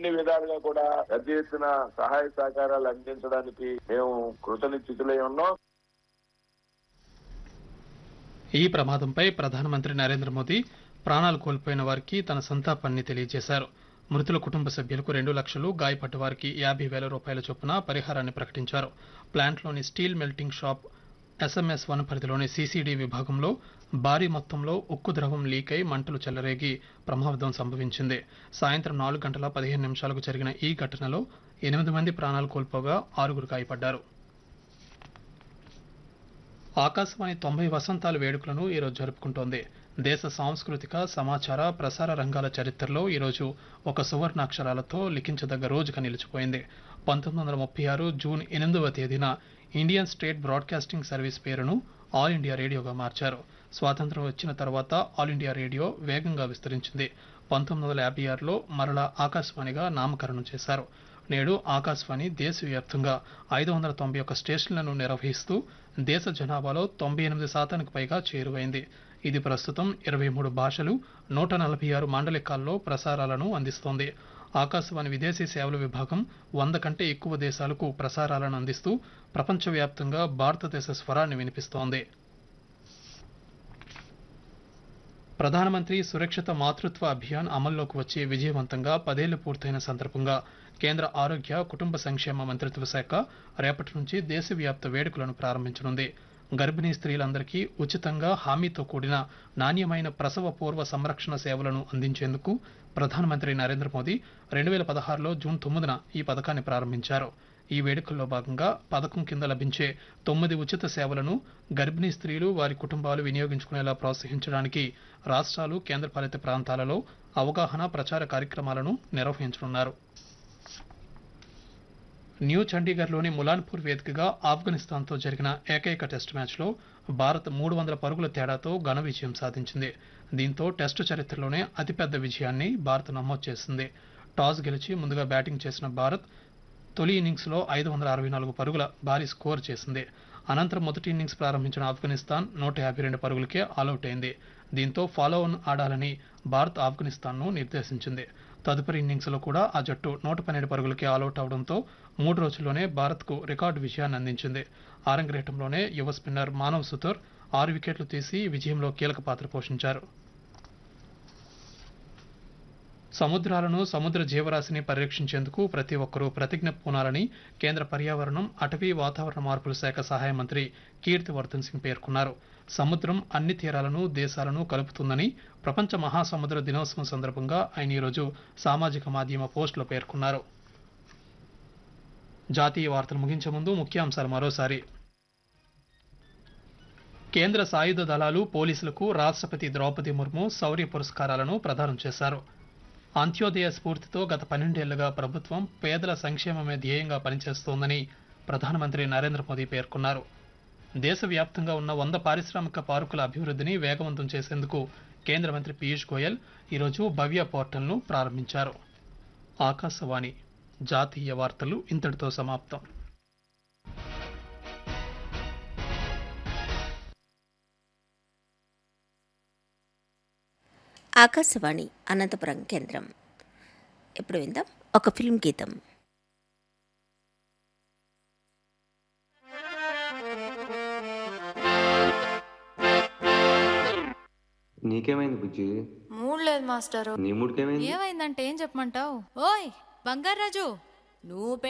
అన్ని విధాలుగా కూడా పెద్ద ఎత్తున సహాయ సహకారాలు అందించడానికి మేము కృతనిశ్చితులై ఉన్నాం ఈ ప్రమాదంపై ప్రధానమంత్రి నరేంద్ర మోదీ ప్రాణాలు కోల్పోయిన వారికి తన సంతాపాన్ని తెలియజేశారు మృతుల కుటుంబ సభ్యులకు రెండు లక్షలు గాయపడ్డ వారికి యాభై వేల రూపాయల చొప్పున పరిహారాన్ని ప్రకటించారు ప్లాంట్లోని steel melting shop SMS one పరిధిలోని సీసీడీ విభాగంలో భారీ మొత్తంలో ఉక్కు ద్రవం లీక్ అయి మంటలు చెలరేగి ప్రమాదం సంభవించింది సాయంత్రం నాలుగు గంటల పదిహేను నిమిషాలకు జరిగిన ఈ ఘటనలో ఎనిమిది మంది ప్రాణాలు కోల్పోగా ఆరుగురు గాయపడ్డారు ఆకాశవాణి తొంభై వసంతాల వేడుకలను ఈరోజు జరుపుకుంటోంది దేశ సాంస్కృతిక సమాచార ప్రసార రంగాల చరిత్రలో ఈరోజు ఒక సువర్ణాక్షరాలతో లిఖించదగ్గ రోజుగా నిలిచిపోయింది పంతొమ్మిది వందల ముప్పై ఆరు జూన్ ఎనిమిదవ తేదీన ఇండియన్ స్టేట్ బ్రాడ్కాస్టింగ్ సర్వీస్ పేరును ఆల్ ఇండియా రేడియోగా మార్చారు స్వాతంత్రం వచ్చిన తర్వాత ఆల్ ఇండియా రేడియో వేగంగా విస్తరించింది పంతొమ్మిది వందల యాభై ఆరులో మరలా ఆకాశవాణిగా నామకరణం చేశారు నేడు ఆకాశవాణి దేశవ్యాప్తంగా ఐదు వందల తొంభై ఒక్క స్టేషన్లను నిర్వహిస్తూ దేశ జనాభాలో తొంభై ఎనిమిది శాతానికి పైగా చేరువైంది ఇది ప్రస్తుతం ఇరవై మూడు భాషలు నూట నలభై ఆరు మాండలికాల్లో ప్రసారాలను అందిస్తోంది ఆకాశవాణి విదేశీ సేవల విభాగం వంద కంటే ఎక్కువ దేశాలకు ప్రసారాలను అందిస్తూ ప్రపంచవ్యాప్తంగా భారతదేశ స్వరాన్ని వినిపిస్తోంది ప్రధానమంత్రి సురక్షిత మాతృత్వ అభియాన్ అమల్లోకి వచ్చి విజయవంతంగా పదేళ్లు పూర్తయిన సందర్భంగా కేంద్ర ఆరోగ్య కుటుంబ సంక్షేమ మంత్రిత్వ శాఖ రేపటి నుంచి దేశవ్యాప్త వేడుకలను ప్రారంభించనుంది గర్భిణీ స్త్రీలందరికీ ఉచితంగా హామీతో కూడిన నాణ్యమైన ప్రసవ పూర్వ సంరక్షణ సేవలను అందించేందుకు ప్రధానమంత్రి నరేంద్ర మోదీ రెండు వేల పదహారులో జూన్ తొమ్మిదిన ఈ పథకాన్ని ప్రారంభించారు ఈ వేడుకల్లో భాగంగా పథకం కింద లభించే తొమ్మిది ఉచిత సేవలను గర్భిణీ స్త్రీలు వారి కుటుంబాలు వినియోగించుకునేలా ప్రోత్సహించడానికి రాష్ట్రాలు కేంద్రపాలిత ప్రాంతాలలో అవగాహన ప్రచార కార్యక్రమాలను నిర్వహించనున్నారు న్యూ చండీగఢ్లోని ములాన్పూర్ వేదికగా ఆఫ్ఘనిస్తాన్తో జరిగిన ఏకైక టెస్టు మ్యాచ్లో భారత్ మూడు వందల పరుగుల తేడాతో ఘన విజయం సాధించింది దీంతో టెస్టు చరిత్రలోనే అతిపెద్ద విజయాన్ని భారత్ నమోదు చేసింది టాస్ గెలిచి ముందుగా బ్యాటింగ్ చేసిన భారత్ తొలి ఇన్నింగ్స్లో ఐదు వందల అరవై నాలుగు పరుగుల భారీ స్కోర్ చేసింది అనంతరం మొదటి ఇన్నింగ్స్ ప్రారంభించిన ఆఫ్ఘనిస్తాన్ నూట యాభై రెండు పరుగులకే ఆలౌట్ అయింది దీంతో ఫాలో ఆన్ ఆడాలని భారత్ ఆఫ్ఘనిస్తాన్ను నిర్దేశించింది తదుపరి ఇన్నింగ్స్లో కూడా ఆ జట్టు నూట పన్నెండు పరుగులకే ఆలౌట్ అవడంతో మూడు రోజుల్లోనే భారత్కు రికార్డు విజయాన్ని అందించింది ఆరంగరేటంలోనే యువ స్పిన్నర్ మానవ్ సుతోర్ ఆరు వికెట్లు తీసి విజయంలో కీలక పాత్ర పోషించారు సముద్రాలను సముద్ర జీవరాశిని పరిరక్షించేందుకు ప్రతి ఒక్కరూ ప్రతిజ్ఞ పూనాలని కేంద్ర పర్యావరణం అటవీ వాతావరణ మార్పుల శాఖ సహాయ మంత్రి కీర్తివర్ధన్ సింగ్ పేర్కొన్నారు సముద్రం అన్ని తీరాలను దేశాలను కలుపుతుందని ప్రపంచ మహాసముద్ర దినోత్సవం సందర్భంగా ఆయన ఈరోజు సామాజిక మాధ్యమ పోస్టులో పేర్కొన్నారు జాతీయ వార్తలు ముగించే ముందు ముఖ్యాంశాలు మరోసారి కేంద్ర సాయుధ దళాలు పోలీసులకు రాష్ట్రపతి ద్రౌపది ముర్ము శౌర్య పురస్కారాలను ప్రదానం చేశారు అంత్యోదయ స్ఫూర్తితో గత పన్నెండేళ్లుగా ప్రభుత్వం పేదల సంక్షేమమే ధ్యేయంగా పనిచేస్తోందని ప్రధానమంత్రి నరేంద్ర మోదీ పేర్కొన్నారు దేశవ్యాప్తంగా ఉన్న వంద పారిశ్రామిక పార్కుల అభివృద్ధిని వేగవంతం చేసేందుకు కేంద్ర మంత్రి పీయూష్ గోయల్ ఈరోజు భవ్య పోర్టల్ను ప్రారంభించారు ఆకాశవాణి జాతీయ వార్తలు ఇంతటితో సమాప్తం ఆకాశవాణి అనంతపురం కేంద్రం ఇప్పుడు విందాం ఒక ఫిల్మ్ గీతం నీకేమైంది బుజ్జి మూడ్ లేదు మాస్టరు నీ మూడుకేమైంది ఏమైందంటే ఏం చెప్పమంటావు ఓయ్ బంగారాజు నువ్వు